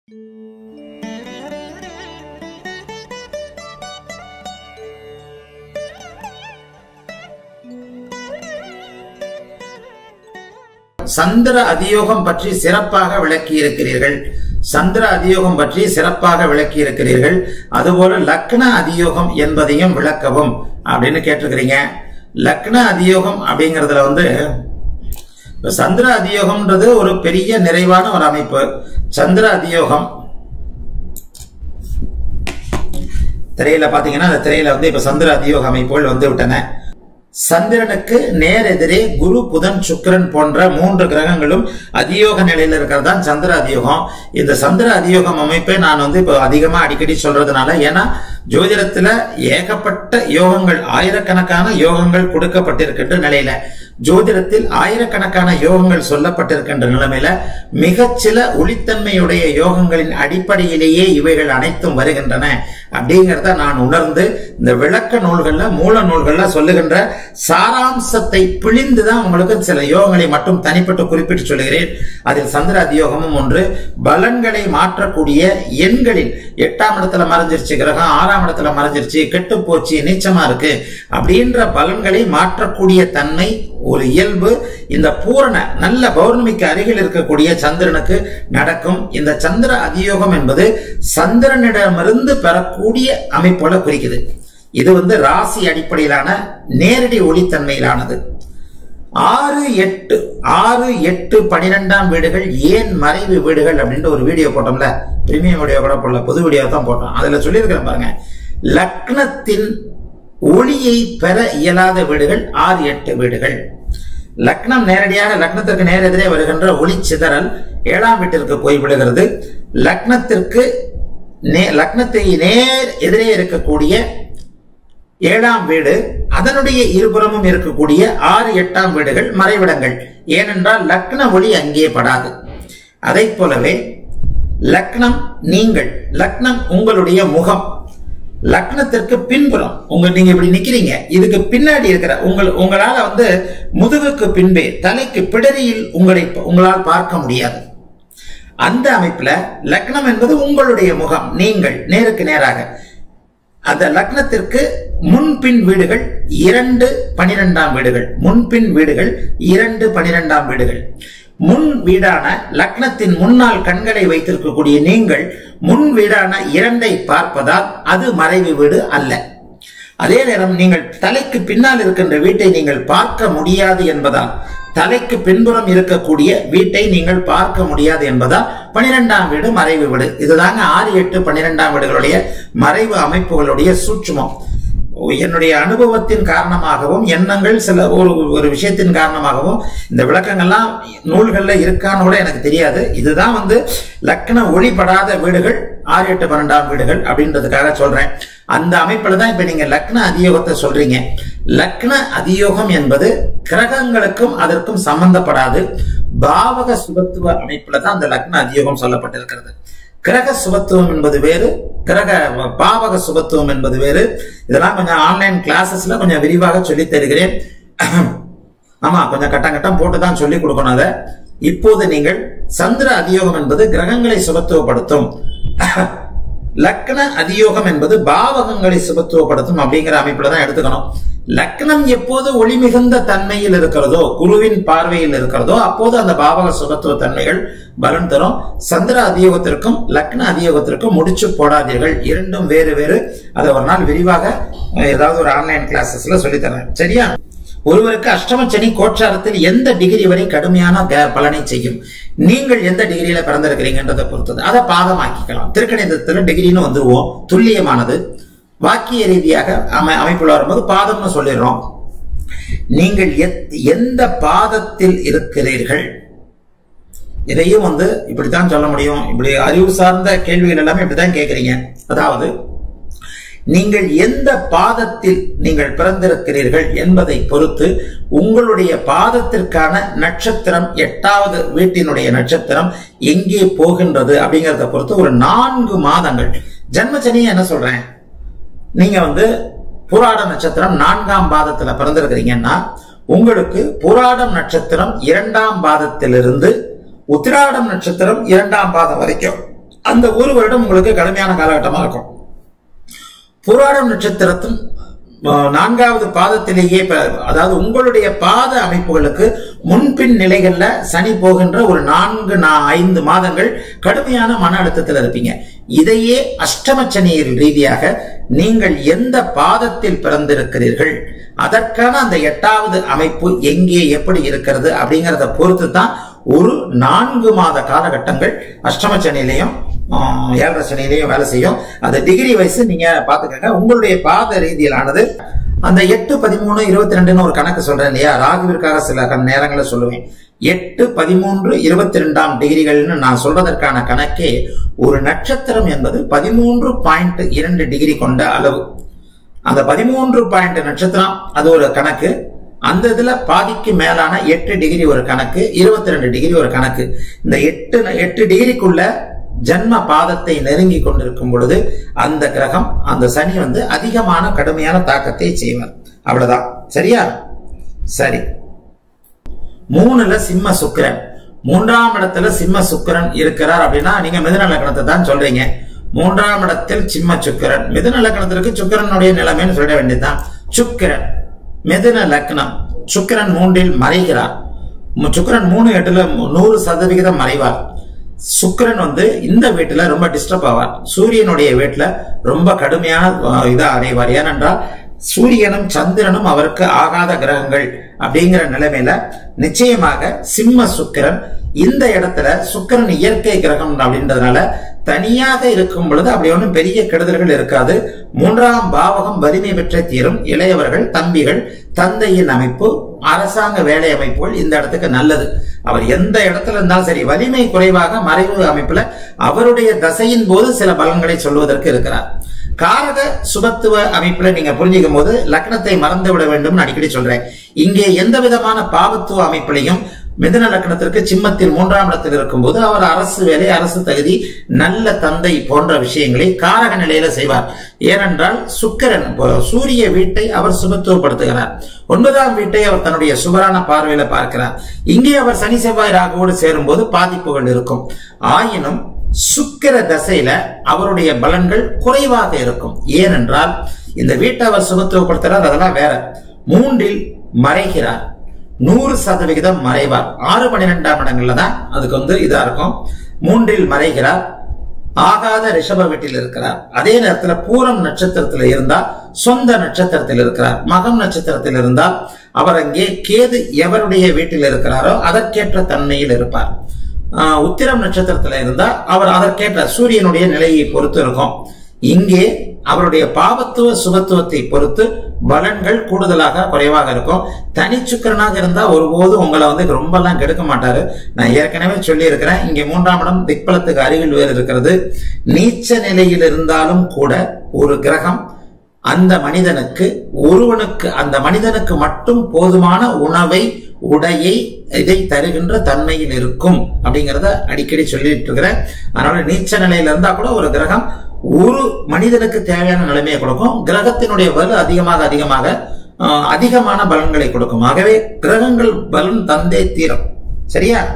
சந்திர அதியோகம் பற்றி சிறப்பாக விளக்கி இருக்கிறீர்கள் சந்திர அதியோகம் பற்றி சிறப்பாக விளக்கி இருக்கிறீர்கள் அதுபோல லக்ன அதியோகம் என்பதையும் விளக்கவும் அப்படின்னு கேட்டிருக்கிறீங்க லக்ன அதியோகம் அப்படிங்கறதுல வந்து இப்ப சந்திர அதியோகம்ன்றது ஒரு பெரிய நிறைவான ஒரு அமைப்பு சந்திர அதியோகம் திரையில பாத்தீங்கன்னா அந்த திரையில வந்து இப்ப சந்திர அதியோக அமைப்புகள் வந்து விட்டன சந்திரனுக்கு நேர் எதிரே குரு புதன் சுக்கிரன் போன்ற மூன்று கிரகங்களும் அதியோக நிலையில இருக்கிறது தான் சந்திர அதியோகம் இந்த சந்திர அதியோகம் அமைப்பை நான் வந்து இப்போ அதிகமா அடிக்கடி சொல்றதுனால ஏன்னா ஜோதிடத்துல ஏகப்பட்ட யோகங்கள் ஆயிரக்கணக்கான யோகங்கள் கொடுக்கப்பட்டிருக்கின்ற நிலையில ஜோதிடத்தில் ஆயிரக்கணக்கான யோகங்கள் சொல்லப்பட்டிருக்கின்ற நிலைமையில மிகச்சில ஒளித்தன்மையுடைய யோகங்களின் அடிப்படையிலேயே இவைகள் அனைத்தும் வருகின்றன அப்படிங்கிறத நான் உணர்ந்து இந்த விளக்க நூல்கள்ல மூல நூல்கள்ல சொல்லுகின்ற சாராம்சத்தை பிழிந்து தான் உங்களுக்கு சில யோகங்களை மட்டும் தனிப்பட்டு குறிப்பிட்டு சொல்லுகிறேன் அதில் சந்திர அதியோகமும் ஒன்று பலன்களை மாற்றக்கூடிய எண்களில் எட்டாம் இடத்துல மறைஞ்சிருச்சு கிரகம் ஆறாம் இடத்துல மறைஞ்சிருச்சு கெட்டு போச்சு நீச்சமா இருக்கு அப்படின்ற பலன்களை மாற்றக்கூடிய தன்மை ஒரு இயல்பு இந்த பூரண நல்ல பௌர்ணமிக்கு அருகில் இருக்கக்கூடிய சந்திரனுக்கு நடக்கும் இந்த சந்திர அதியோகம் என்பது சந்திரனிடமிருந்து பெறக்கூடிய அமைப்போல குறிக்குது இது வந்து ராசி அடிப்படையிலான நேரடி ஒளித்தன்மையிலானது ஆறு எட்டு ஆறு எட்டு பனிரெண்டாம் வீடுகள் ஏன் மறைவு வீடுகள் அப்படின்ட்டு ஒரு வீடியோ போட்டோம்ல பிரீமியம் வீடியோ கூட போடல புது வீடியோ தான் போட்டோம் அதுல சொல்லியிருக்கிறேன் பாருங்க லக்னத்தின் ஒளியை பெற இயலாத வீடுகள் ஆறு எட்டு வீடுகள் லக்னம் நேரடியாக லக்னத்திற்கு நேர் எதிரே வருகின்ற ஒளி சிதறல் ஏழாம் வீட்டிற்கு போய் விடுகிறது லக்னத்திற்கு நே- லக்னத்தை நேர் எதிரே இருக்கக்கூடிய ஏழாம் வீடு அதனுடைய இருபுறமும் இருக்கக்கூடிய ஆறு எட்டாம் வீடுகள் மறைவிடங்கள் ஏனென்றால் லக்ன ஒளி அங்கே படாது அதை போலவே லக்னம் நீங்கள் லக்னம் உங்களுடைய முகம் லக்னத்திற்கு பின்புறம் உங்க நீங்க இப்படி நிக்கிறீங்க இதுக்கு பின்னாடி இருக்கிற உங்கள் உங்களால வந்து முதுகுக்கு பின்பே தலைக்கு பிடரியில் உங்களை உங்களால் பார்க்க முடியாது அந்த அமைப்புல லக்னம் என்பது உங்களுடைய முகம் நீங்கள் நேருக்கு நேராக அந்த லக்னத்திற்கு முன்பின் வீடுகள் இரண்டு பனிரெண்டாம் வீடுகள் முன்பின் வீடுகள் இரண்டு பனிரெண்டாம் வீடுகள் முன் வீடான லக்னத்தின் முன்னால் கண்களை வைத்திருக்கக்கூடிய நீங்கள் முன் வீடான இரண்டை பார்ப்பதால் அது மறைவு வீடு அல்ல அதே நேரம் நீங்கள் தலைக்கு பின்னால் இருக்கின்ற வீட்டை நீங்கள் பார்க்க முடியாது என்பதால் தலைக்கு பின்புறம் இருக்கக்கூடிய வீட்டை நீங்கள் பார்க்க முடியாது என்பதால் பனிரெண்டாம் வீடு மறைவு வீடு இதுதாங்க ஆறு எட்டு பன்னிரெண்டாம் வீடுகளுடைய மறைவு அமைப்புகளுடைய சூட்சுமம் என்னுடைய அனுபவத்தின் காரணமாகவும் எண்ணங்கள் சில ஒரு ஒரு விஷயத்தின் காரணமாகவும் இந்த விளக்கங்கள்லாம் நூல்கள்ல இருக்கான்னு கூட எனக்கு தெரியாது இதுதான் வந்து லக்ன ஒளிபடாத வீடுகள் ஆறு எட்டு பன்னெண்டாம் வீடுகள் அப்படின்றதுக்காக சொல்றேன் அந்த அமைப்புல தான் இப்ப நீங்க லக்ன அதியோகத்தை சொல்றீங்க லக்ன அதியோகம் என்பது கிரகங்களுக்கும் அதற்கும் சம்பந்தப்படாது பாவக சுபத்துவ அமைப்புல தான் அந்த லக்ன அதியோகம் சொல்லப்பட்டிருக்கிறது கிரக சுபத்துவம் என்பது வேறு கிரக பாவக சுபத்துவம் என்பது வேறு இதெல்லாம் கொஞ்சம் ஆன்லைன் கிளாஸஸ்ல கொஞ்சம் விரிவாக சொல்லி தருகிறேன் ஆமா கொஞ்சம் கட்டம் கட்டம் போட்டு தான் சொல்லி கொடுக்கணும் அதை இப்போது நீங்கள் சந்திர அதியோகம் என்பது கிரகங்களை சுபத்துவப்படுத்தும் லக்ன அதியோகம் என்பது பாவகங்களை சுபத்துவப்படுத்தும் அப்படிங்கிற அமைப்புல தான் எடுத்துக்கணும் லக்னம் எப்போது ஒளி மிகுந்த தன்மையில் இருக்கிறதோ குருவின் பார்வையில் இருக்கிறதோ அப்போது அந்த பாவக சுபத்துவ தன்மைகள் பலன் தரும் சந்திர அதியோகத்திற்கும் லக்ன அதியோகத்திற்கும் முடிச்சு போடாதீர்கள் இரண்டும் வேறு வேறு அதை ஒரு நாள் விரிவாக அஹ், ஏதாவது ஒரு ஆன்லைன் கிளாஸஸ்ல சொல்லித்தரேன் சரியா ஒருவருக்கு அஷ்டம சனி கோச்சாரத்தில் எந்த டிகிரி வரை கடுமையான க- பலனை செய்யும் நீங்கள் எந்த டிகிரியில பிறந்திருக்கிறீங்கன்றதை பொறுத்தது அதை பாதமாக்கிக்கலாம் திருக்கணிதத்துல டிகிரின்னு வந்துருவோம் துல்லியமானது வாக்கிய ரீதியாக அமை அமைப்புல வரும்போது பாதம்னு சொல்லிடுறோம் நீங்கள் எத்- எந்த பாதத்தில் இருக்கிறீர்கள் இதையும் வந்து இப்படித்தான் சொல்ல முடியும் இப்படி அறிவு சார்ந்த கேள்விகள் எல்லாமே இப்படித்தான் கேட்கறீங்க அதாவது நீங்கள் எந்த பாதத்தில் நீங்கள் பிறந்திருக்கிறீர்கள் என்பதை பொறுத்து உங்களுடைய பாதத்திற்கான நட்சத்திரம் எட்டாவது வீட்டினுடைய நட்சத்திரம் எங்கே போகின்றது அப்படிங்கறத பொறுத்து ஒரு நான்கு மாதங்கள் ஜன்மச்சனி என்ன சொல்றேன் நீங்க வந்து புராட நட்சத்திரம் நான்காம் பாதத்துல பிறந்திருக்கிறீங்கன்னா உங்களுக்கு புராடம் நட்சத்திரம் இரண்டாம் பாதத்திலிருந்து உத்திராடம் நட்சத்திரம் இரண்டாம் பாதம் வரைக்கும் அந்த ஒரு வருடம் உங்களுக்கு கடுமையான காலகட்டமா இருக்கும் புராடம் நட்சத்திரத்தின் அஹ், நான்காவது பாதத்திலேயே ப- அதாவது உங்களுடைய பாத அமைப்புகளுக்கு முன்பின் நிலைகள்ல சனி போகின்ற ஒரு நான்கு நா- ஐந்து மாதங்கள் கடுமையான மன அழுத்தத்தில் இருப்பீங்க இதையே அஷ்டம சனியில் ரீதியாக நீங்கள் எந்த பாதத்தில் பிறந்திருக்கிறீர்கள் அதற்கான அந்த எட்டாவது அமைப்பு எங்கே எப்படி இருக்கிறது அப்படிங்கறத பொறுத்து தான் ஒரு நான்கு மாத காலகட்டங்கள் அஷ்டம சனியிலையும் ஆஹ், ஏழரை சனியிலையும் வேலை செய்யும் அது டிகிரி வயசு நீங்க பாத்துக்கங்க உங்களுடைய பாத ரீதியிலானது அந்த எட்டு பதிமூணு இருபத்தி ரெண்டுன்னு ஒரு கணக்கு சொல்றேன் இல்லையா ராகுவிற்காக சில க- நேரங்களை சொல்லுவேன் எட்டு பதிமூன்று இருபத்தி ரெண்டாம் டிகிரிகள்னு நான் சொல்றதற்கான கணக்கே ஒரு நட்சத்திரம் என்பது பதிமூன்று பாயிண்ட் இரண்டு டிகிரி கொண்ட அளவு அந்த பதிமூன்று பாயிண்ட் நட்சத்திரம் அது ஒரு கணக்கு அந்த இதுல பாதிக்கு மேலான எட்டு டிகிரி ஒரு கணக்கு இருபத்தி ரெண்டு டிகிரி ஒரு கணக்கு இந்த எட்டு எட்டு டிகிரிக்குள்ள ஜன்ம பாதத்தை நெருங்கி கொண்டிருக்கும் பொழுது அந்த கிரகம் அந்த சனி வந்து அதிகமான கடுமையான தாக்கத்தை செய்வார் அவ்வளவுதான் சரியா சரி மூணுல சிம்ம சுக்கிரன் மூன்றாம் இடத்துல சிம்ம சுக்கிரன் இருக்கிறார் அப்படின்னா நீங்க மிதுன லக்னத்தை தான் சொல்றீங்க மூன்றாம் இடத்தில் சிம்ம சுக்கிரன் மிதுன லக்னத்திற்கு சுக்கிரனுடைய நிலைமைன்னு சொல்ல வேண்டியதுதான் சுக்கிரன் மிதுன லக்னம் சுக்கிரன் மூன்றில் மறைகிறார் மு- சுக்கிரன் மூணு எட்டுல மு- நூறு சதவிகிதம் மறைவார் சுக்கிரன் வந்து இந்த வீட்டுல ரொம்ப டிஸ்டர்ப் ஆவார் சூரியனுடைய வீட்டுல ரொம்ப கடுமையான அஹ், இதா அடைவார் ஏனென்றால் சூரியனும் சந்திரனும் அவருக்கு ஆகாத கிரகங்கள் அப்படிங்கிற நிலைமையில நிச்சயமாக சிம்ம சுக்கிரன் இந்த இடத்துல சுக்கிரன் இயற்கை கிரகம் அப்படின்றதுனால தனியாக இருக்கும் பொழுது அப்படி ஒன்றும் பெரிய கெடுதல்கள் இருக்காது மூன்றாம் பாவகம் வலிமை பெற்ற தீரும் இளையவர்கள் தம்பிகள் தந்தையின் அமைப்பு அரசாங்க வேலை அமைப்புகள் இந்த இடத்துக்கு நல்லது அவர் எந்த இடத்துல இருந்தாலும் சரி வலிமை குறைவாக மறைவு அமைப்புல அவருடைய தசையின் போது சில பலன்களை சொல்வதற்கு இருக்கிறார் காரக சுபத்துவ அமைப்புல நீங்க புரிஞ்சுக்கும் போது லக்னத்தை மறந்து விட வேண்டும் அடிக்கடி சொல்றேன் இங்கே எந்த விதமான பாவத்துவ அமைப்பிலையும் மிதுன லக்னத்திற்கு சிம்மத்தில் மூன்றாம் இடத்தில் இருக்கும்போது அவர் அரசு வேலை அரசு தகுதி நல்ல தந்தை போன்ற விஷயங்களை காரக நிலையில செய்வார் ஏனென்றால் சுக்கிரன் இப்போ சூரிய வீட்டை அவர் சுபத்துவப்படுத்துகிறார் ஒன்பதாம் வீட்டை அவர் தன்னுடைய சுபரான பார்வையில பார்க்கிறார் இங்கே அவர் சனி செவ்வாய் ராகுவோடு சேரும்போது பாதிப்புகள் இருக்கும் ஆயினும் சுக்கிர தசையில அவருடைய பலன்கள் குறைவாக இருக்கும் ஏனென்றால் இந்த வீட்டை அவர் சுபத்துவப்படுத்துறார் அதெல்லாம் வேற மூன்றில் மறைகிறார் நூறு சதவிகிதம் மறைவார் ஆறு பன்னிரெண்டாம் இடங்கள்ல தான் அதுக்கு வந்து இதா இருக்கும் மூன்றில் மறைகிறார் ஆகாத ரிஷப வீட்டில் இருக்கிறார் அதே நேரத்துல பூரம் நட்சத்திரத்தில் இருந்தால் சொந்த நட்சத்திரத்தில் இருக்கிறார் மகம் நட்சத்திரத்தில் இருந்தால் அவர் அங்கே கேது எவருடைய வீட்டில் இருக்கிறாரோ அதற்கேற்ற தன்மையில் இருப்பார் ஆஹ் உத்திரம் நட்சத்திரத்துல இருந்தா அவர் அதற்கேற்ற சூரியனுடைய நிலையை பொறுத்து இருக்கும் இங்கே அவருடைய பாவத்துவ சுபத்துவத்தை பொறுத்து பலன்கள் கூடுதலாக குறைவாக இருக்கும் தனிச்சுக்கரனாக இருந்தா ஒருபோதும் உங்களை வந்து ரொம்ப எல்லாம் கெடுக்க மாட்டாரு நான் ஏற்கனவே சொல்லி இருக்கிறேன் இங்கே மூன்றாம் இடம் திக்பலத்துக்கு அருகில் வேறு இருக்கிறது நீச்ச நிலையில் இருந்தாலும் கூட ஒரு கிரகம் அந்த மனிதனுக்கு ஒருவனுக்கு அந்த மனிதனுக்கு மட்டும் போதுமான உணவை உடையை இதை தருகின்ற தன்மையில் இருக்கும் அப்படிங்கறத அடிக்கடி சொல்லிட்டு இருக்கிறேன் அதனால நீச்ச நிலையில இருந்தா கூட ஒரு கிரகம் ஒரு மனிதனுக்கு தேவையான நிலைமையை கொடுக்கும் கிரகத்தினுடைய வலு அதிகமாக அதிகமாக ஆஹ், அதிகமான பலன்களை கொடுக்கும் ஆகவே கிரகங்கள் பலன் தந்தே தீரும் சரியா